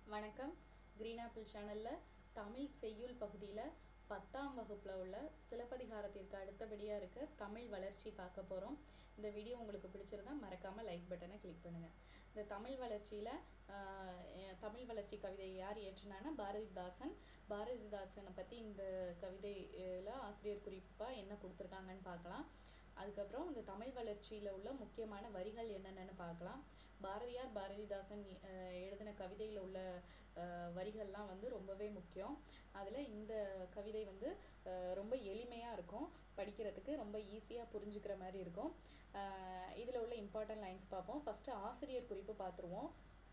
வணக்கம் green apple சேனலில் தமிழ் செய்யுள் பகுதியில் பத்தாம் வகுப்பில் உள்ள சிலப்பதிகாரத்திற்கு அடுத்தபடியாக இருக்க தமிழ் வளர்ச்சி பார்க்க போகிறோம் இந்த வீடியோ உங்களுக்கு பிடிச்சிருந்தா மறக்காமல் லைக் பட்டனை கிளிக் பண்ணுங்கள் இந்த தமிழ் வளர்ச்சியில் தமிழ் வளர்ச்சி கவிதை யார் இயற்றினான்னா பாரதிதாசன் பாரதிதாசனை பற்றி இந்த கவிதையில் ஆசிரியர் குறிப்பாக என்ன கொடுத்துருக்காங்கன்னு பார்க்கலாம் அதுக்கப்புறம் இந்த தமிழ் வளர்ச்சியில் உள்ள முக்கியமான வரிகள் என்னென்னு பார்க்கலாம் பாரதியார் பாரதிதாசன் அஹ், எழுதின கவிதையில் உள்ள அஹ், வரிகள்லாம் வந்து ரொம்பவே முக்கியம் அதில் இந்த கவிதை வந்து அஹ், ரொம்ப எளிமையாக இருக்கும் படிக்கிறதுக்கு ரொம்ப ஈஸியாக புரிஞ்சுக்கிற மாதிரி இருக்கும் இதில் உள்ள இம்பார்ட்டன்ட் லைன்ஸ் பார்ப்போம் ஃபஸ்ட்டு ஆசிரியர் குறிப்பு பார்த்துருவோம்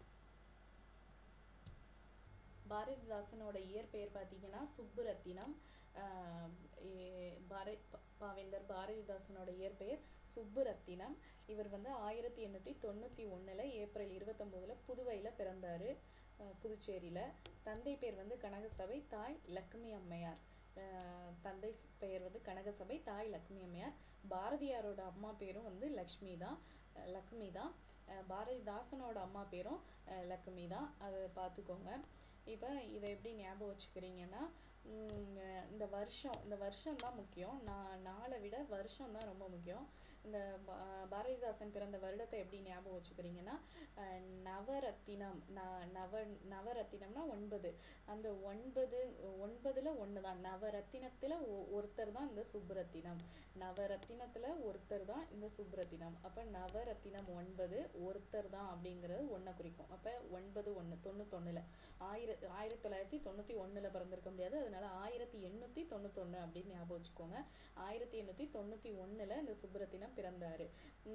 பாரதிதாசனோட இயற்பெயர் பார்த்தீங்கன்னா சுப்புரத்தினம் ஆஹ் ஏ- பார- ப- பாவேந்தர் பாரதிதாசனோட இயற்பெயர் சுப்புரத்தினம் இவர் வந்து ஆயிரத்தி எண்ணூற்றி தொண்ணூற்றி ஒன்றில் ஏப்ரல் இருபத்தொம்போதில் புதுவையில் பிறந்தார் புதுச்சேரியில் தந்தை பேர் வந்து கனகசபை தாய் லக்ஷ்மி அம்மையார் ஆஹ் தந்தை ஸ்- பெயர் வந்து கனகசபை தாய் லக்ஷ்மி அம்மையார் பாரதியாரோட அம்மா பேரும் வந்து லக்ஷ்மி தான் அஹ் லக்ஷ்மி தான் அஹ் பாரதிதாசனோட அம்மா பேரும் அஹ் லக்ஷ்மி தான் அதை பார்த்துக்கோங்க இப்போ இதை எப்படி ஞாபகம் வச்சுக்கிறீங்கன்னா உம், இந்த வருஷம் இந்த வருஷம் தான் முக்கியம் நான் நாளை விட வருஷம் தான் ரொம்ப முக்கியம் இந்த பா- பாரதிதாசன் பிறந்த வருடத்தை எப்படி ஞாபகம் வச்சுக்கிறீங்கன்னா அஹ், நவரத்தினம் ந- நவ நவரத்தினம்னா ஒன்பது அந்த ஒன்பது ஒன்பதுல ஒன்று தான் நவரத்தினத்தில் ஒருத்தர் தான் இந்த சுப்புரத்தினம் நவரத்தினத்தில் ஒருத்தர் தான் இந்த சுப்புரத்தினம் அப்போ நவரத்தினம் ஒன்பது ஒருத்தர் தான் அப்படிங்கிறது ஒன்றை குறிக்கும் அப்போ ஒன்பது ஒன்று தொண்ணூத்தொன்னில் ஆயிர ஆயிரத்தி தொள்ளாயிரத்தி தொண்ணூற்றி ஒன்றில் பிறந்திருக்க முடியாது அதனால ஆயிரத்தி எண்ணூற்றி தொண்ணூத்தொன்று அப்படின்னு ஞாபகம் வச்சுக்கோங்க ஆயிரத்தி எண்ணூற்றி தொண்ணூற்றி ஒன்றில் இந்த சுப்புரத்தினம் பிறந்தார்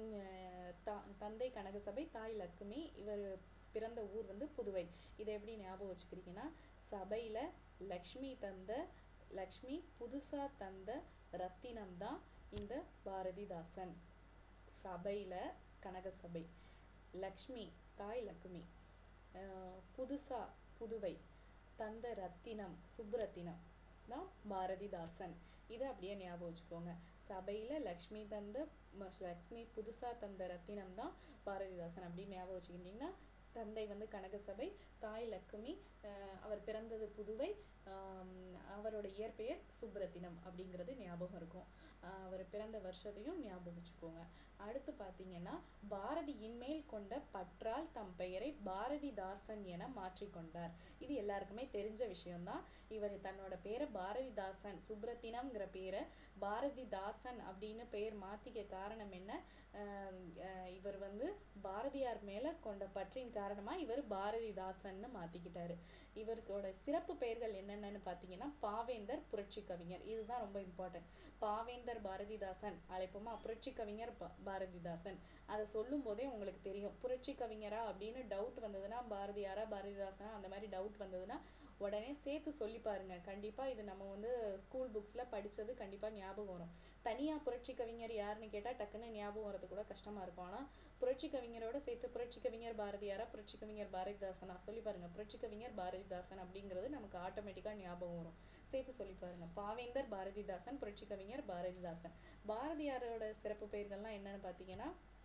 தந்தை கனகசபை தாய் லக்ஷ்மி இவர் பிறந்த ஊர் வந்து புதுவை இதை எப்படி ஞாபகம் வச்சுக்கிறீங்கன்னா சபையில் லக்ஷ்மி தந்த லக்ஷ்மி புதுசா தந்த ரத்தினம் தான் இந்த பாரதிதாசன் சபையில் கனகசபை லக்ஷ்மி தாய் லக்ஷ்மி அஹ் புதுசா புதுவை தந்த ரத்தினம் சுப்புரத்தினம் தான் பாரதிதாசன் இதை அப்படியே ஞாபகம் வச்சுக்கோங்க சபையில் லக்ஷ்மி தந்த ம- லக்ஷ்மி புதுசா தந்த ரத்தினம் தான் பாரதிதாசன் அப்படின்னு ஞாபகம் வச்சுக்கிட்டிங்கன்னா தந்தை வந்து கனகசபை தாய் லக்ஷ்மி அஹ் அவர் பிறந்தது புதுவை ஆம், அவரோட இயற்பெயர் சுப்ரத்தினம் அப்படிங்கிறது ஞாபகம் இருக்கும் ஆஹ் அவர் பிறந்த வருஷத்தையும் ஞாபகம் வச்சுக்கோங்க அடுத்து பார்த்தீங்கன்னா பாரதியின் மேல் கொண்ட பற்றால் தம் பெயரை பாரதிதாசன் என மாற்றிக்கொண்டார் இது எல்லாருக்குமே தெரிஞ்ச விஷயம்தான் இவர் தன்னோட பேரை பாரதிதாசன் சுப்ரத்தினம்ங்கிற பேரை பாரதிதாசன் அப்படின்னு பெயர் மாத்திக்க காரணம் என்ன ஆஹ் ஆஹ் இவர் வந்து பாரதியார் மேல கொண்ட பற்றின் காரணமா இவர் பாரதிதாசன்னு மாத்திக்கிட்டாரு இவருக்கோட சிறப்பு பெயர்கள் என்னென்னன்னு பார்த்தீங்கன்னா பாவேந்தர் புரட்சி கவிஞர் இதுதான் ரொம்ப இம்பார்ட்டன்ட் பாவேந்தர் பாரதிதாசன் அழைப்போமா புரட்சி கவிஞர் பா- பாரதிதாசன் அதை சொல்லும் போதே உங்களுக்கு தெரியும் புரட்சி கவிஞரா அப்படின்னு டவுட் வந்ததுன்னா பாரதியாரா பாரதிதாசனா அந்த மாதிரி டவுட் வந்ததுன்னா உடனே சேர்த்து சொல்லி பாருங்க கண்டிப்பா இது நம்ம வந்து ஸ்கூல் புக்ஸ்ல படிச்சது கண்டிப்பா ஞாபகம் வரும் தனியா புரட்சி கவிஞர் யாருன்னு கேட்டா டக்குன்னு ஞாபகம் வரது கூட கஷ்டமா இருக்கும் ஆனா புரட்சி கவிஞரோட சேர்த்து புரட்சி கவிஞர் பாரதியாரா புரட்சி கவிஞர் பாரதிதாசனா சொல்லி பாருங்க புரட்சி கவிஞர் பாரதிதாசன் அப்படிங்கிறது நமக்கு ஆட்டோமேட்டிக்கா ஞாபகம் வரும் சேர்த்து சொல்லி பாருங்க பாவேந்தர் பாரதிதாசன் புரட்சி கவிஞர் பாரதிதாசன் பாரதியாரோட சிறப்பு பெயர்கள்லாம் என்னன்னு பார்த்தீங்கன்னா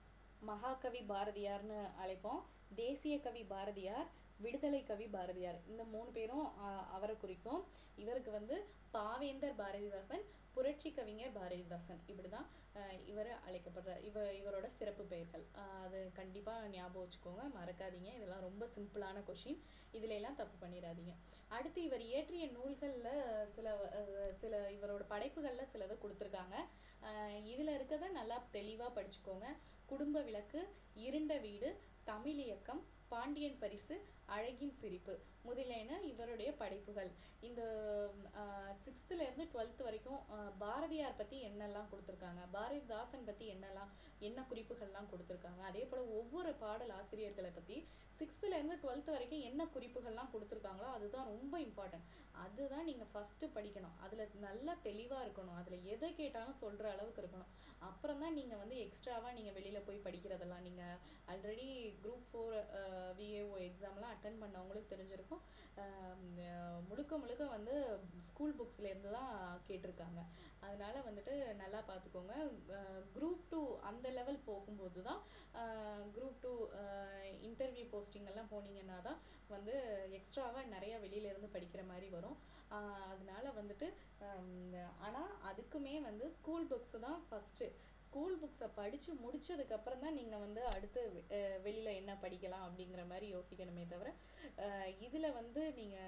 மகாகவி பாரதியார்னு அழைப்போம் தேசிய கவி பாரதியார் விடுதலை கவி பாரதியார் இந்த மூணு பேரும் ஆஹ், அவரை குறிக்கும் இவருக்கு வந்து பாவேந்தர் பாரதிதாசன் புரட்சி கவிஞர் பாரதிதாசன் இப்படிதான் ஆஹ், இவர் அழைக்கப்படுறார் இவ இவரோட சிறப்பு பெயர்கள் ஆஹ், அது கண்டிப்பா ஞாபகம் வச்சுக்கோங்க மறக்காதீங்க இதெல்லாம் ரொம்ப சிம்பிளான கொஷின் இதுல எல்லாம் தப்பு பண்ணிடாதீங்க அடுத்து இவர் இயற்றிய நூல்கள்ல சில அஹ், சில இவரோட படைப்புகள்ல சிலதை கொடுத்துருக்காங்க ஆஹ், இதுல இருக்கதை நல்லா தெளிவா படிச்சுக்கோங்க குடும்ப விளக்கு இருண்ட வீடு தமிழ் இயக்கம் பாண்டியன் பரிசு அழகின் சிரிப்பு முதலியன இவருடைய படைப்புகள் இந்த சிக்ஸ்த்துல இருந்து டுவெல்த் வரைக்கும் ஆஹ், பாரதியார் பத்தி என்னெல்லாம் கொடுத்துருக்காங்க பாரதிதாசன் பத்தி என்னெல்லாம் என்ன குறிப்புகள்லாம் கொடுத்துருக்காங்க அதே போல ஒவ்வொரு பாடல் ஆசிரியர்களை பத்தி சிக்ஸ்த்துல இருந்து டுவெல்த் வரைக்கும் என்ன குறிப்புகள்லாம் கொடுத்துருக்காங்களோ அதுதான் ரொம்ப இம்பார்ட்டன்ட் அதுதான் நீங்க ஃபர்ஸ்ட் படிக்கணும் அதுல நல்லா தெளிவா இருக்கணும் அதுல எதை கேட்டாலும் சொல்ற அளவுக்கு இருக்கணும் அப்புறம் தான் நீங்க வந்து எக்ஸ்ட்ராவா நீங்க வெளியில போய் படிக்கிறதெல்லாம் நீங்க ஆல்ரெடி குரூப் ஃபோர் விஏஓ எக்ஸாம்லாம் அட்டன் பண்ணவங்களுக்கு தெரிஞ்சிருக்கும் ஆஹ் அஹ் முழுக்க முழுக்க வந்து ஸ்கூல் புக்ஸ்ல இருந்து தான் கேட்டிருக்காங்க அதனால வந்துட்டு நல்லா பார்த்துக்கோங்க குரூப் டூ அந்த லெவல் போகும்போது தான் group two interview post posting எல்லாம் போனீங்கன்னா தான் வந்து எக்ஸ்ட்ராவாக நிறைய வெளியில இருந்து படிக்கிற மாதிரி வரும் ஆஹ் அதனால வந்துட்டு ஆனால் அதுக்குமே வந்து ஸ்கூல் புக்ஸ் தான் ஃபஸ்ட்டு ஸ்கூல் புக்ஸை படித்து முடிச்சதுக்கப்புறம் தான் நீங்கள் வந்து அடுத்து அஹ் வெளியில என்ன படிக்கலாம் அப்படிங்கிற மாதிரி யோசிக்கணுமே தவிர இதில் வந்து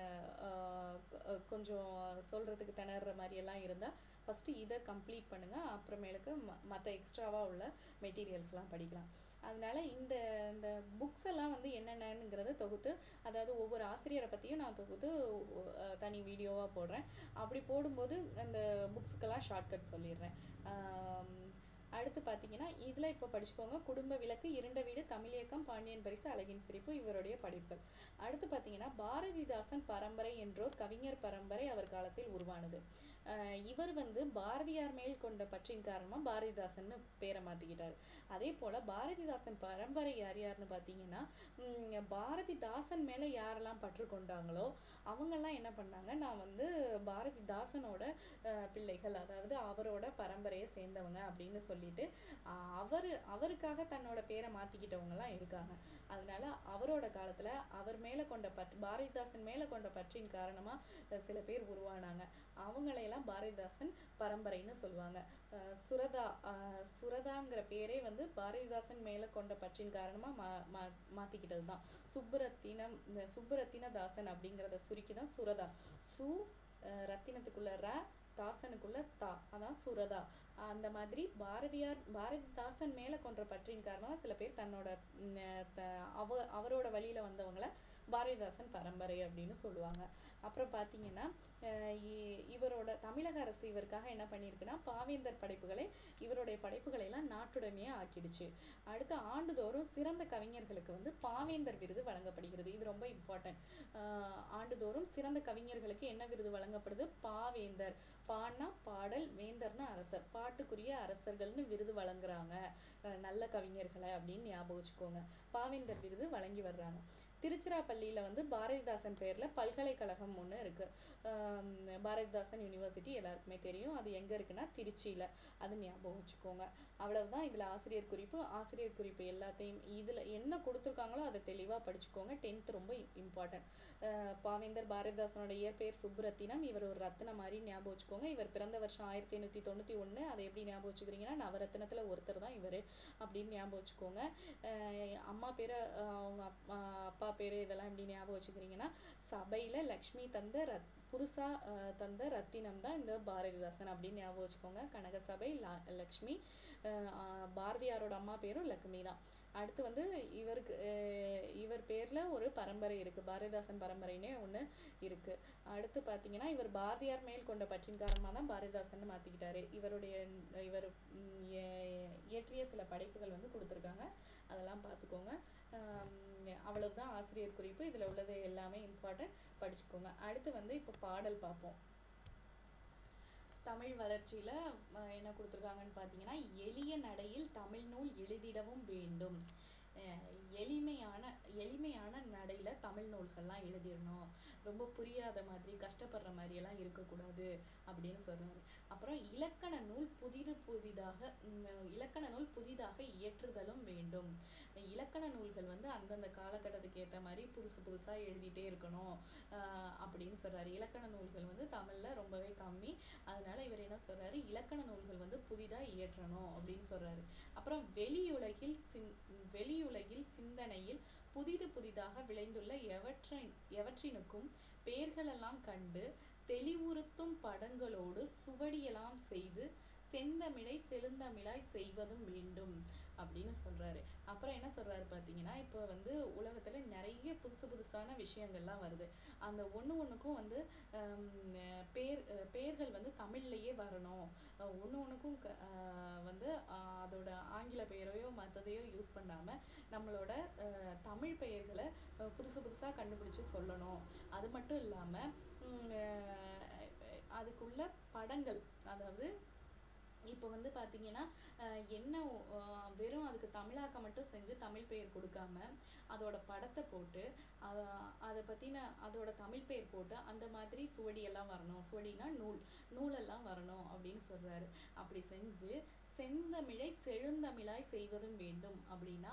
நீங்கள் கொஞ்சம் சொல்கிறதுக்கு திணற மாதிரியெல்லாம் இருந்தால் ஃபஸ்ட்டு இதை கம்ப்ளீட் பண்ணுங்கள் அப்புறமேலுக்கு ம மற்ற எக்ஸ்ட்ராவாக உள்ள மெட்டீரியல்ஸ்லாம் படிக்கலாம் அதனால இந்த இந்த புக்ஸ் எல்லாம் வந்து என்னென்னங்கிறத தொகுத்து அதாவது ஒவ்வொரு ஆசிரியரை பற்றியும் நான் தொகுத்து அஹ் தனி வீடியோவாக போடுறேன் அப்படி போடும்போது அந்த புக்ஸுக்கெல்லாம் ஷார்ட்கட் சொல்லிடுறேன் ஆம், அடுத்து பார்த்தீங்கன்னா இதில் இப்போ படிச்சுக்கோங்க குடும்ப விளக்கு இரண்ட வீடு தமிழ் இயக்கம் பாண்டியன் பரிசு அழகின் சிரிப்பு இவருடைய படைப்புகள் அடுத்து பார்த்தீங்கன்னா பாரதிதாசன் பரம்பரை என்றோர் கவிஞர் பரம்பரை அவர் காலத்தில் உருவானது அஹ் இவர் வந்து பாரதியார் மேல் கொண்ட பற்றின் காரணமா பாரதிதாசன்னு பேரை மாத்திக்கிட்டாரு அதே போல பாரதிதாசன் பரம்பரை யார் யாருன்னு பார்த்தீங்கன்னா உம் பாரதிதாசன் மேல யாரெல்லாம் பற்று கொண்டாங்களோ அவங்கெல்லாம் என்ன பண்ணாங்க நான் வந்து பாரதிதாசனோட அஹ் பிள்ளைகள் அதாவது அவரோட பரம்பரையை சேர்ந்தவங்க அப்படின்னு சொல்லிட்டு அஹ் அவரு அவருக்காக தன்னோட பேரை மாத்திக்கிட்டவங்கலாம் இருக்காங்க அதனால அவரோட காலத்துல அவர் மேல கொண்ட பற்று பாரதிதாசன் மேல கொண்ட பற்றின் காரணமா அஹ் சில பேர் உருவானாங்க அவங்களையெல்லாம் பாரதிதாசன் பரம்பரைன்னு சொல்லுவாங்க அஹ் சுரதா அஹ் சுரதாங்கிற பேரே வந்து பாரதிதாசன் மேல கொண்ட பற்றின் காரணமா மா மா மாத்திக்கிட்டது தான் சுப்புரத்தினம் இந்த சுப்புரத்தினதாசன் அப்படிங்கிறத சுருக்கி தான் சுரதா சு அஹ் ரத்தினத்துக்குள்ள ர தாசனுக்குள்ள தா அதான் சுரதா அந்த மாதிரி பாரதியார் பாரதிதாசன் மேல கொண்ட பற்றின் காரணமா சில பேர் தன்னோட ம், அஹ் த- அவ அவரோட வழியில வந்தவங்கள பாரதிதாசன் பரம்பரை அப்படின்னு சொல்லுவாங்க அப்புறம் பார்த்தீங்கன்னா அஹ் இ- இவரோட தமிழக அரசு இவருக்காக என்ன பண்ணியிருக்குன்னா பாவேந்தர் படைப்புகளை இவருடைய படைப்புகளை எல்லாம் நாட்டுடைமையா ஆக்கிடுச்சு அடுத்து ஆண்டுதோறும் சிறந்த கவிஞர்களுக்கு வந்து பாவேந்தர் விருது வழங்கப்படுகிறது இது ரொம்ப இம்பார்ட்டன்ட் ஆண்டுதோறும் சிறந்த கவிஞர்களுக்கு என்ன விருது வழங்கப்படுது பாவேந்தர் பான்னா பாடல் வேந்தர்னா அரசர் பாட்டுக்குரிய அரசர்கள்னு விருது வழங்குறாங்க அஹ் நல்ல கவிஞர்களை அப்படின்னு ஞாபகம் வச்சுக்கோங்க பாவேந்தர் விருது வழங்கி வர்றாங்க திருச்சிராப்பள்ளியில வந்து பாரதிதாசன் பேர்ல பல்கலைக்கழகம் ஒண்ணு இருக்கு ஆம், பாரதிதாசன் யூனிவர்சிட்டி எல்லாருக்குமே தெரியும் அது எங்க இருக்குன்னா திருச்சியில அது ஞாபகம் வச்சுக்கோங்க அவ்வளவுதான் இதுல ஆசிரியர் குறிப்பு ஆசிரியர் குறிப்பு எல்லாத்தையும் இதுல என்ன கொடுத்துருக்காங்களோ அதை தெளிவா படிச்சுக்கோங்க டென்த் ரொம்ப இம்பார்ட்டன்ட் பாவேந்தர் பாரதிதாசனோட இயற்பெயர் சுப்புரத்தினம் இவர் ஒரு ரத்தினம் மாதிரி ஞாபகம் வச்சுக்கோங்க இவர் பிறந்த வருஷம் ஆயிரத்தி எண்ணூத்தி தொண்ணூத்தி ஒண்ணு அதை எப்படி ஞாபகம் வச்சுக்கிறீங்கன்னா நவரத்தினத்துல ஒருத்தர் தான் இவரு அப்படின்னு ஞாபகம் வச்சுக்கோங்க அஹ் அம்மா பேரை அஹ் அவங்க அப்பா அப்பா பேரு இதெல்லாம் எப்படி ஞாபகம் வச்சுக்கிறீங்கன்னா சபையில லக்ஷ்மி தந்த ரத் புதுசா அஹ் தந்த ரத்தினம் தான் இந்த பாரதிதாசன் அப்படின்னு ஞாபகம் வச்சுக்கோங்க கனகசபை ல- லக்ஷ்மி அஹ் ஆஹ் பாரதியாரோட அம்மா பேரும் லக்ஷ்மி தான் அடுத்து வந்து இவருக்கு அஹ் இவர் பேர்ல ஒரு பரம்பரை இருக்கு பாரதிதாசன் பரம்பரைன்னே ஒண்ணு இருக்கு அடுத்து பாத்தீங்கன்னா இவர் பாரதியார் மேல் கொண்ட பற்றின் காரணமா தான் பாரதிதாசன் மாத்திக்கிட்டாரு இவருடைய இவர் ம், இய- இயற்றிய சில படைப்புகள் வந்து கொடுத்துருக்காங்க அதெல்லாம் பார்த்துக்கோங்க ஆம், அவ்வளவுதான் ஆசிரியர் குறிப்பு இதுல உள்ளது எல்லாமே இம்பார்ட்டன்ட் படிச்சுக்கோங்க அடுத்து வந்து இப்போ பாடல் பார்ப்போம் தமிழ் வளர்ச்சியில அஹ், என்ன கொடுத்துருக்காங்கன்னு பார்த்தீங்கன்னா எளிய நடையில் தமிழ் நூல் எழுதிடவும் வேண்டும் அஹ், எளிமையான எளிமையான நடையில தமிழ் நூல்கள்லாம் எழுதிடணும் ரொம்ப புரியாத மாதிரி கஷ்டப்படுற மாதிரி எல்லாம் இருக்கக்கூடாது அப்படின்னு சொல்றாரு அப்புறம் இலக்கண நூல் புதிது புதிதாக உம், இலக்கண நூல் புதிதாக இயற்றுதலும் வேண்டும் இலக்கண நூல்கள் வந்து அந்தந்த காலகட்டத்துக்கு ஏத்த மாதிரி புதுசு புதுசா எழுதிட்டே இருக்கணும் ஆஹ் அப்படின்னு சொல்றாரு இலக்கண நூல்கள் வந்து தமிழ்ல ரொம்பவே கம்மி அதனால இவர் என்ன சொல்றாரு இலக்கண நூல்கள் வந்து புதிதா இயற்றணும் அப்படின்னு சொல்றாரு அப்புறம் வெளியுலகில் சிந் வெளியுலகில் சிந்தனையில் புதிது புதிதாக விளைந்துள்ள எவற்றின் எவற்றினுக்கும் பெயர்களெல்லாம் கண்டு தெளிவுறுத்தும் படங்களோடு சுவடியெல்லாம் செய்து செந்தமிழை செழுந்தமிழாய் செய்வதும் வேண்டும் அப்படின்னு சொல்றாரு அப்புறம் என்ன சொல்றாரு பார்த்தீங்கன்னா இப்போ வந்து உலகத்துல நிறைய புதுசு புதுசான விஷயங்கள்லாம் வருது அந்த ஒண்ணு ஒண்ணுக்கும் வந்து ஹம், பேர் அஹ் பெயர்கள் வந்து தமிழ்லயே வரணும் அஹ் ஒண்ணு ஒண்ணுக்கும் க- ஆஹ் வந்து ஆஹ் அதோட ஆங்கில பெயரையோ மத்ததையோ யூஸ் பண்ணாம நம்மளோட அஹ் தமிழ் பெயர்களை அஹ் புதுசு புதுசா கண்டுபிடிச்சு சொல்லணும் அது மட்டும் இல்லாம உம் அஹ் அதுக்குள்ள படங்கள் அதாவது இப்போ வந்து பாத்தீங்கன்னா அஹ் என்ன அஹ் வெறும் அதுக்கு தமிழாக்கம் மட்டும் செஞ்சு தமிழ் பெயர் கொடுக்காம அதோட படத்தை போட்டு அஹ் அதை பத்தின அதோட தமிழ் பெயர் போட்டு அந்த மாதிரி சுவடியெல்லாம் வரணும் சுவடினா நூல் நூலெல்லாம் வரணும் அப்படின்னு சொல்றாரு அப்படி செஞ்சு செந்தமிழை செழுந்தமிழாய் செய்வதும் வேண்டும் அப்படின்னா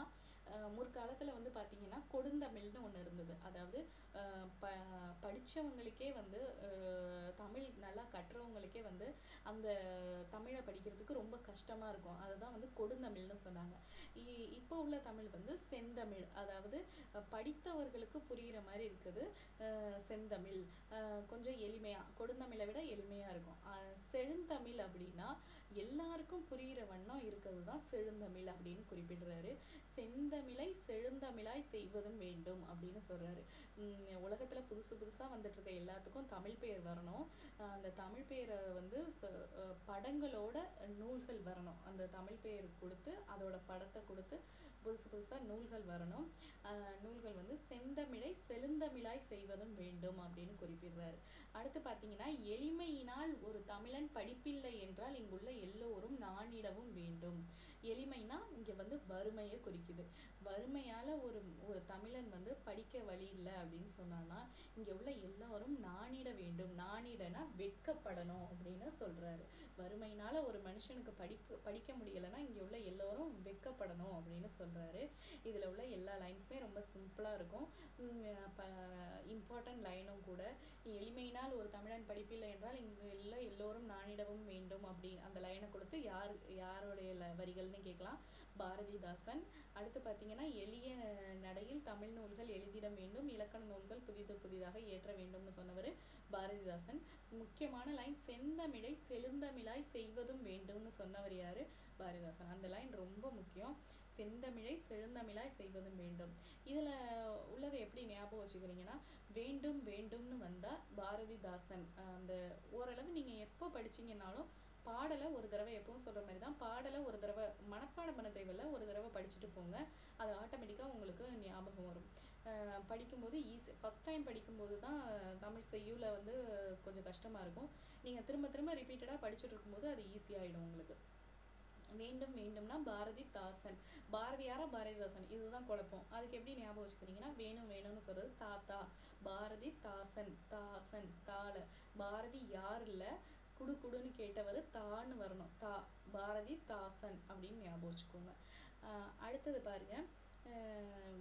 அஹ் முற்காலத்துல வந்து பாத்தீங்கன்னா கொடுந்தமிழ்னு ஒண்ணு இருந்தது அதாவது அஹ் ப படிச்சவங்களுக்கே வந்து அஹ் தமிழ் நல்லா கற்றவங்களுக்கே வந்து அந்த தமிழை படிக்கிறதுக்கு ரொம்ப கஷ்டமா இருக்கும் அதுதான் வந்து கொடுந்தமிழ்னு சொன்னாங்க இ- இப்போ உள்ள தமிழ் வந்து செந்தமிழ் அதாவது அஹ் படித்தவர்களுக்கு புரியுற மாதிரி இருக்குது அஹ் செந்தமிழ் அஹ் கொஞ்சம் எளிமையா கொடுந்தமிழை விட எளிமையா இருக்கும் அஹ் செழுந்தமிழ் அப்படின்னா எல்லாருக்கும் புரியுற வண்ணம் இருக்கிறது தான் செழுந்தமிழ் அப்படின்னு குறிப்பிடுறாரு செந்தமிழை செழுந்தமிழாய் செய்வதும் வேண்டும் அப்படின்னு சொல்றாரு உம் உலகத்துல புதுசு புதுசா வந்துட்டு இருக்க எல்லாத்துக்கும் தமிழ் பெயர் வரணும் அஹ் அந்த தமிழ் பெயரை வந்து ச- அஹ் படங்களோட நூல்கள் வரணும் அந்த தமிழ் பெயர் கொடுத்து அதோட படத்தை கொடுத்து புதுசு புதுசா நூல்கள் வரணும் அஹ் நூல்கள் வந்து செந்தமிழை செழுந்தமிழாய் செய்வதும் வேண்டும் அப்படின்னு குறிப்பிடுறாரு அடுத்து பாத்தீங்கன்னா எளிமையினால் ஒரு தமிழன் படிப்பில்லை என்றால் இங்குள்ள எல்லோரும் நாணிடவும் வேண்டும் எளிமைனா இங்க வந்து வறுமையை குறிக்குது வறுமையால ஒரு ஒரு தமிழன் வந்து படிக்க வழி இல்லை அப்படின்னு சொன்னான்னா இங்க உள்ள எல்லாரும் நாணிட வேண்டும் நாணிடனா வெட்கப்படணும் அப்படின்னு சொல்றாரு வறுமையினால ஒரு மனுஷனுக்கு படிப்பு படிக்க முடியலைன்னா இங்க உள்ள எல்லாரும் வெட்கப்படணும் அப்படின்னு சொல்றாரு இதுல உள்ள எல்லா லைன்ஸுமே ரொம்ப சிம்பிளா இருக்கும் இம்பார்ட்டன்ட் லைனும் கூட எளிமையினால் ஒரு தமிழன் படிப்பில்லை என்றால் இங்கு உள்ள எல்லோரும் நாணிடவும் வேண்டும் அப்படி அந்த லைனை கொடுத்து யார் யாருடைய ல- வரிகள்னு கேட்கலாம் பாரதிதாசன் அடுத்து பார்த்தீங்கன்னா எளிய நடையில் தமிழ் நூல்கள் எழுதிட வேண்டும் இலக்கண நூல்கள் புதிது புதிதாக ஏற்ற வேண்டும்னு சொன்னவர் பாரதிதாசன் முக்கியமான லைன் செந்தமிழை செழுந்தமிழாய் செய்வதும் வேண்டும்னு சொன்னவர் யாரு பாரதிதாசன் அந்த லைன் ரொம்ப முக்கியம் செந்தமிழை செழுந்தமிழாய் செய்வதும் வேண்டும் இதுல உள்ளதை எப்படி ஞாபகம் வச்சுக்கிறீங்கன்னா வேண்டும் வேண்டும்னு வந்தா பாரதிதாசன் அஹ் அந்த ஓரளவு நீங்க எப்போ படிச்சீங்கன்னாலும் பாடலை ஒரு தடவை எப்பவும் சொல்ற மாதிரி தான் பாடலை ஒரு தடவை மனப்பாடம் பண்ண தேவையில்ல ஒரு தடவை படிச்சுட்டு போங்க அது ஆட்டோமேட்டிக்காக உங்களுக்கு ஞாபகம் வரும் அஹ் படிக்கும்போது ஈஸி ஃபஸ்ட் டைம் படிக்கும்போது தான் தமிழ் செய்யுள வந்து கொஞ்சம் கஷ்டமா இருக்கும் நீங்க திரும்ப திரும்ப ரிப்பீட்டடாக படிச்சுட்டு இருக்கும்போது அது ஈஸியாயிடும் உங்களுக்கு வேண்டும் வேண்டும்னா பாரதி தாசன் பாரதியாரா பாரதிதாசன் இதுதான் குழப்பம் அதுக்கு எப்படி ஞாபகம் வச்சுக்கிறீங்கன்னா வேணும் வேணும்னு சொல்றது தாத்தா பாரதி தாசன் தாசன் தாள பாரதி யார் இல்ல குடு குடுன்னு கேட்டவர் தான்னு வரணும் தா பாரதி தாசன் அப்படின்னு ஞாபகம் வச்சுக்கோங்க ஆஹ் அடுத்தது பாருங்க ஆஹ்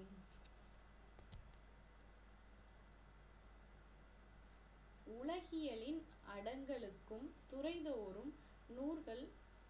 உலகியலின் அடங்கலுக்கும் துறைதோறும் நூல்கள்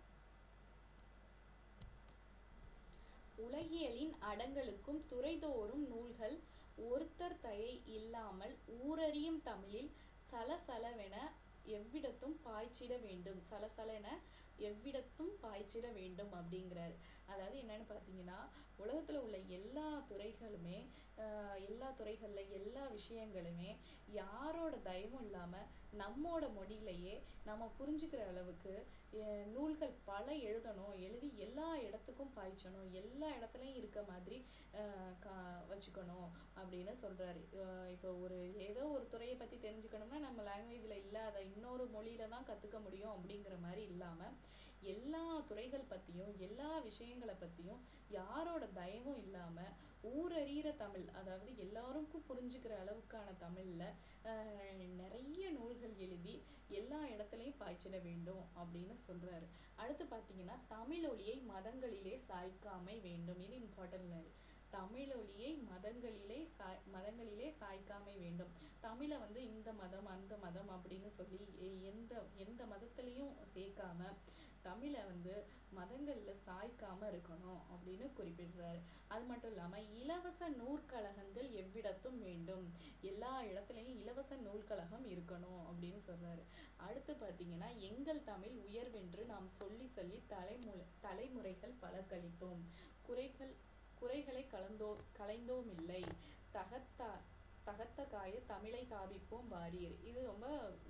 உலகியலின் அடங்கலுக்கும் துறைதோறும் நூல்கள் ஒருத்தர் தயை இல்லாமல் ஊரறியும் தமிழில் சலசலவென எவ்விடத்தும் பாய்ச்சிட வேண்டும் சலசலென எவ்விடத்தும் பாய்ச்சிட வேண்டும் அப்படிங்கிறாரு அதாவது என்னன்னு பார்த்தீங்கன்னா உலகத்துல உள்ள எல்லா துறைகளுமே ஆஹ் எல்லா துறைகள்ல எல்லா விஷயங்களுமே யாரோட தயவும் இல்லாம நம்மோட மொழியிலேயே நம்ம புரிஞ்சுக்கிற அளவுக்கு அஹ் நூல்கள் பல எழுதணும் எழுதி எல்லா இடத்துக்கும் பாய்ச்சணும் எல்லா இடத்துலயும் இருக்க மாதிரி ஆஹ் கா வச்சுக்கணும் அப்படின்னு சொல்றாரு ஆஹ் இப்போ ஒரு ஏதோ ஒரு துறையை பத்தி தெரிஞ்சுக்கணும்னா நம்ம லாங்குவேஜ்ல இல்லாத இன்னொரு மொழியில தான் கத்துக்க முடியும் அப்படிங்கிற மாதிரி இல்லாம எல்லா துறைகள் பத்தியும் எல்லா விஷயங்களை பத்தியும் யாரோட தயவும் இல்லாம ஊரறியிற தமிழ் அதாவது எல்லாருக்கும் புரிஞ்சுக்கிற அளவுக்கான தமிழ்ல ஆஹ் நிறைய நூல்கள் எழுதி எல்லா இடத்துலயும் பாய்ச்சிட வேண்டும் அப்படின்னு சொல்றாரு அடுத்து பாத்தீங்கன்னா தமிழொலியை மதங்களிலே சாய்க்காமை வேண்டும் இது இம்பார்ட்டன்ட் லைன் தமிழொலியை மதங்களிலே சாய் மதங்களிலே சாய்க்காமை வேண்டும் தமிழை வந்து இந்த மதம் அந்த மதம் அப்படின்னு சொல்லி எ- எந்த எந்த மதத்திலையும் சேர்க்காம தமிழை வந்து மதங்கள்ல சாய்க்காம இருக்கணும் அப்படின்னு குறிப்பிடுறாரு அது மட்டும் இல்லாம இலவச நூற்கழகங்கள் எவ்விடத்தும் வேண்டும் எல்லா இடத்துலயும் இலவச நூல்கழகம் இருக்கணும் அப்படின்னு சொல்றாரு அடுத்து பாத்தீங்கன்னா எங்கள் தமிழ் உயர்வென்று நாம் சொல்லி சொல்லி தலைமுறை தலைமுறைகள் பல கழித்தோம் குறைகள் குறைகளை கலந்தோ களைந்தோம் இல்லை தகத்தா தகத்த காய தமிழை தாவிப்போம் வாரீர் இது ரொம்ப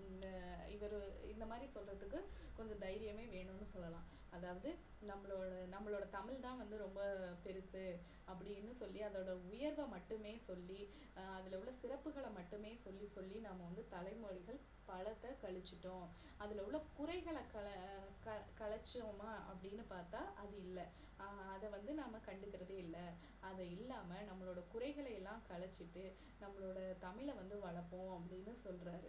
இவர் இந்த மாதிரி சொல்றதுக்கு கொஞ்சம் தைரியமே வேணும்னு சொல்லலாம் அதாவது நம்மளோட நம்மளோட தமிழ் தான் வந்து ரொம்ப பெருசு அப்படின்னு சொல்லி அதோட உயர்வை மட்டுமே சொல்லி ஆஹ் அதுல உள்ள சிறப்புகளை மட்டுமே சொல்லி சொல்லி நம்ம வந்து தலைமொழிகள் பலத்தை கழிச்சிட்டோம் அதுல உள்ள குறைகளை கல க கலைச்சோமா அப்படின்னு பார்த்தா அது இல்லை அதை வந்து நாம கண்டுக்கிறதே இல்லை அதை இல்லாம நம்மளோட குறைகளை எல்லாம் கலைச்சிட்டு நம்மளோட தமிழை வந்து வளர்ப்போம் அப்படின்னு சொல்றாரு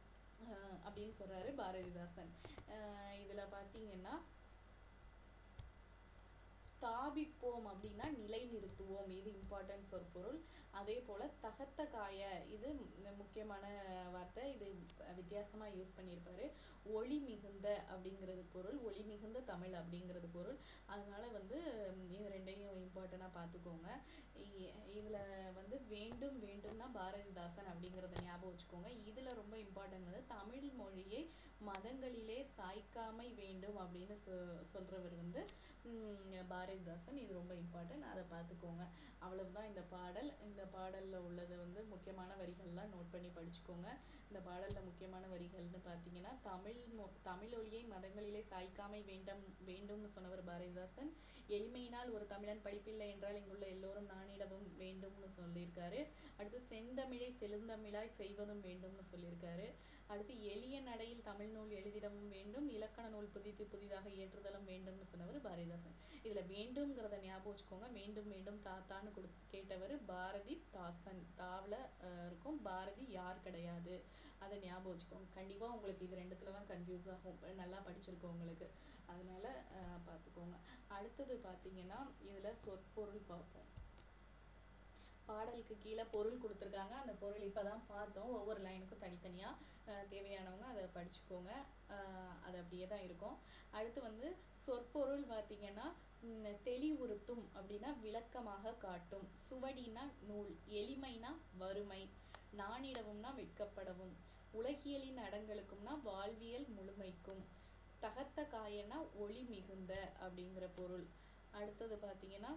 ஆஹ் அப்படின்னு சொல்றாரு பாரதிதாசன் ஆஹ் இதுல பாத்தீங்கன்னா தாபிப்போம் அப்படின்னா நிலைநிறுத்துவோம் இது இம்பார்ட்டன்ட் சொற்பொருள் அதே போல தகத்த காய இது மு- முக்கியமான வார்த்தை இது வித்தியாசமா யூஸ் பண்ணியிருப்பாரு ஒளி மிகுந்த அப்படிங்கிறது பொருள் ஒளி மிகுந்த தமிழ் அப்படிங்கிறது பொருள் அதனால வந்து ம், இது ரெண்டையும் இம்பார்ட்டண்டா பார்த்துக்கோங்க இ- இதுல வந்து வேண்டும் வேண்டும்னா பாரதிதாசன் அப்படிங்கிறத ஞாபகம் வச்சுக்கோங்க இதுல ரொம்ப இம்பார்ட்டன்ட் வந்து தமிழ் மொழியை மதங்களிலே சாய்க்காமை வேண்டும் அப்படின்னு சொ- சொல்றவர் வந்து ம், பாரதிதாசன் இது ரொம்ப இம்பார்ட்டன்ட் அதை பார்த்துக்கோங்க அவ்வளவுதான் இந்த பாடல் இந்த பாடல்ல உள்ளது வந்து முக்கியமான வரிகள்லாம் நோட் பண்ணி படிச்சுக்கோங்க இந்த பாடல்ல முக்கியமான வரிகள்னு பார்த்தீங்கன்னா தமிழ் மொ- தமிழ் ஒளியை மதங்களிலே சாய்க்காமை வேண்டும் வேண்டும்னு சொன்னவர் பாரதிதாசன் எளிமையினால் ஒரு தமிழன் படிப்பில்லை என்றால் இங்குள்ள எல்லோரும் நாணிடவும் வேண்டும்னு சொல்லியிருக்காரு அடுத்து செந்தமிழை செழுந்தமிழாய் செய்வதும் வேண்டும்னு சொல்லியிருக்காரு அடுத்து எளிய நடையில் தமிழ் நூல் எழுதிடவும் வேண்டும் இலக்கண நூல் புதிது புதிதாக இயற்றுதலும் வேண்டும்னு சொன்னவர் பாரதிதாசன் இதுல வேண்டும்ங்கிறத ஞாபகம் வச்சுக்கோங்க வேண்டும் வேண்டும் தாத்தான்னு கொடு கேட்டவர் பாரதி தாசன் தாவல அஹ், இருக்கும் பாரதி யார் கிடையாது அதை ஞாபகம் வச்சுக்கோங்க கண்டிப்பா உங்களுக்கு இது ரெண்டுத்துல தான் கன்ஃபியூஸ் ஆகும் நல்லா படிச்சிருக்கவங்களுக்கு அதனால அஹ், பார்த்துக்கோங்க அடுத்தது பார்த்தீங்கன்னா இதுல சொற்பொருள் பார்ப்போம் பாடலுக்கு கீழே பொருள் கொடுத்துருக்காங்க அந்த பொருள் இப்பதான் பார்த்தோம் ஒவ்வொரு லைனுக்கும் தனித்தனியா அஹ், தேவையானவங்க அதை படிச்சுக்கோங்க அஹ், அது அப்படியே தான் இருக்கும் அடுத்து வந்து சொற்பொருள் பார்த்தீங்கன்னா ம், தெளிவுறுத்தும் அப்படின்னா விளக்கமாக காட்டும் சுவடினா நூல் எளிமைனா வறுமை நாணிடவும்னா வெட்கப்படவும் உலகியலின் அடங்கலுக்கும்னா வாழ்வியல் முழுமைக்கும் தகத்த காயனா ஒளி மிகுந்த அப்படிங்கிற பொருள் அடுத்தது பார்த்தீங்கன்னா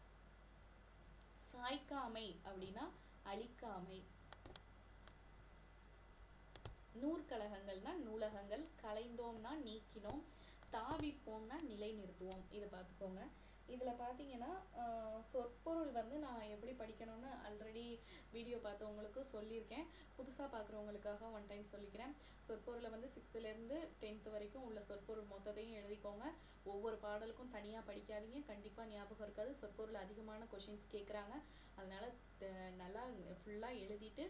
சாய்க்காமை அப்படின்னா அழிக்காமை நூற்கழகங்கள்னா நூலகங்கள் கலைந்தோம்னா நீக்கினோம் தாவிப்போம்னா நிலைநிறுத்துவோம் இதை பார்த்துக்கோங்க இதுல பார்த்தீங்கன்னா ஆஹ் சொற்பொருள் வந்து நான் எப்படி படிக்கணும்னு ஆல்ரெடி வீடியோ பார்த்தவங்களுக்கு சொல்லியிருக்கேன் புதுசா பார்க்குறவங்களுக்காக ஒன் டைம் சொல்லிக்கிறேன் சொற்பொருளை வந்து சிக்ஸ்த்துல இருந்து டென்த் வரைக்கும் உள்ள சொற்பொருள் மொத்தத்தையும் எழுதிக்கோங்க ஒவ்வொரு பாடலுக்கும் தனியா படிக்காதீங்க கண்டிப்பா ஞாபகம் இருக்காது சொற்பொருள் அதிகமான கொஷின்ஸ் கேக்குறாங்க அதனால த- நல்லா ஃபுல்லா எழுதிட்டு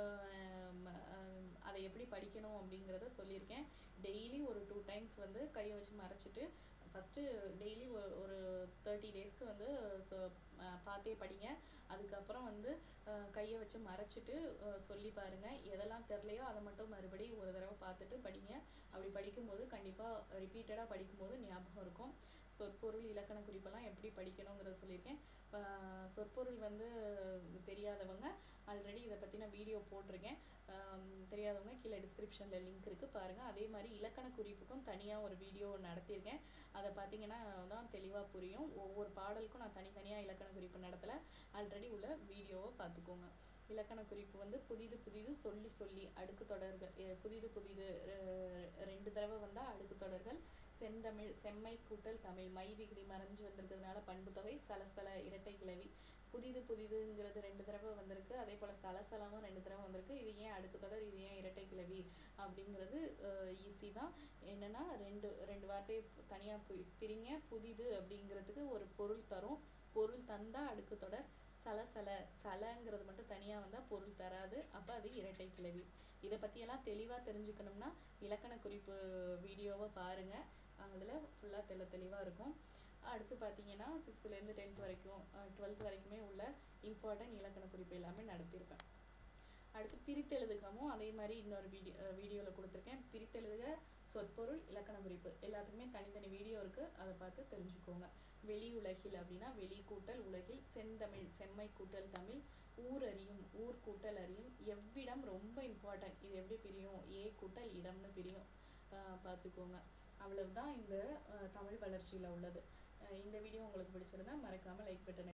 ஆஹ் ம- ஆஹ் அதை எப்படி படிக்கணும் அப்படிங்கிறத சொல்லியிருக்கேன் டெய்லி ஒரு டூ டைம்ஸ் வந்து கையை வச்சு மறைச்சிட்டு ஃபஸ்ட்டு டெய்லி ஒரு தேர்ட்டி டேஸ்க்கு வந்து சொ- அஹ் பார்த்தே படிங்க அதுக்கப்புறம் வந்து அஹ் கையை வச்சு மறைச்சிட்டு அஹ் சொல்லி பாருங்க எதெல்லாம் தெரிலையோ அதை மட்டும் மறுபடியும் ஒரு தடவை பார்த்துட்டு படிங்க அப்படி படிக்கும்போது கண்டிப்பாக ரிப்பீட்டடாக படிக்கும்போது ஞாபகம் இருக்கும் சொற்பொருள் இலக்கண குறிப்பெல்லாம் எப்படி படிக்கணுங்கிறத சொல்லியிருக்கேன் அஹ் சொற்பொருள் வந்து தெரியாதவங்க ஆல்ரெடி இதை பற்றின வீடியோ போட்டிருக்கேன் ஆம், தெரியாதவங்க கீழே டிஸ்கிரிப்ஷனில் லிங்க் இருக்குது பாருங்கள் அதே மாதிரி இலக்கண குறிப்புக்கும் தனியாக ஒரு வீடியோ நடத்தியிருக்கேன் அதை பார்த்தீங்கன்னா தான் தெளிவாக புரியும் ஒவ்வொரு பாடலுக்கும் நான் தனித்தனியாக இலக்கண குறிப்பு நடத்தலை ஆல்ரெடி உள்ள வீடியோவை பார்த்துக்கோங்க இலக்கண குறிப்பு வந்து புதிது புதிது சொல்லி சொல்லி அடுக்கு தொடர்கள் எ, புதிது புதிது ரெ- ரெண்டு தடவை வந்தால் அடுக்கு தொடர்கள் செந்தமிழ் செம்மை கூட்டல் தமிழ் மை விகுதி மறைஞ்சு வந்திருக்கிறதுனால பண்பு தொகை சலசல இரட்டை கிளவி புதிது புதிதுங்கிறது ரெண்டு தடவை வந்திருக்கு அதே போல சலசலமும் ரெண்டு தடவை வந்திருக்கு இது ஏன் அடுக்கு தொடர் இது ஏன் இரட்டை கிளவி அப்படிங்கிறது ஈஸி தான் என்னன்னா ரெண்டு ரெண்டு வார்த்தையை தனியா பி- பிரிங்க புதிது அப்படிங்கிறதுக்கு ஒரு பொருள் தரும் பொருள் தந்தா அடுக்கு தொடர் சலசல சலங்கிறது மட்டும் தனியா வந்தா பொருள் தராது அப்ப அது இரட்டை கிளவி இதை பத்தியெல்லாம் தெளிவா தெரிஞ்சுக்கணும்னா இலக்கண குறிப்பு வீடியோவை பாருங்க அதுல ஃபுல்லா தெளி தெளிவா இருக்கும் அடுத்து பார்த்தீங்கன்னா சிக்ஸ்த்துலேருந்து டென்த் வரைக்கும் டுவெல்த் வரைக்குமே உள்ள இம்பார்ட்டன்ட் இலக்கண குறிப்பு எல்லாமே நடத்தியிருப்பேன் அடுத்து பிரித்தெழுதுகவும் அதே மாதிரி இன்னொரு வீடியோ வீடியோவில் கொடுத்துருக்கேன் பிரித்தெழுதுக சொற்பொருள் இலக்கண குறிப்பு எல்லாத்துக்குமே தனித்தனி வீடியோ இருக்கு அதை பார்த்து தெரிஞ்சுக்கோங்க வெளி உலகில் அப்படின்னா வெளி கூட்டல் உலகில் செந்தமிழ் செம்மை கூட்டல் தமிழ் ஊர் அறியும் ஊர் கூட்டல் அறியும் எவ்விடம் ரொம்ப இம்பார்ட்டன்ட் இது எப்படி பிரியும் ஏ கூட்டல் இடம்னு பிரியும் அஹ் பார்த்துக்கோங்க அவ்வளவுதான் இந்த அஹ், தமிழ் வளர்ச்சியில உள்ளது அஹ் இந்த வீடியோ உங்களுக்கு பிடிச்சிருந்தா மறக்காம லைக் பட்டனை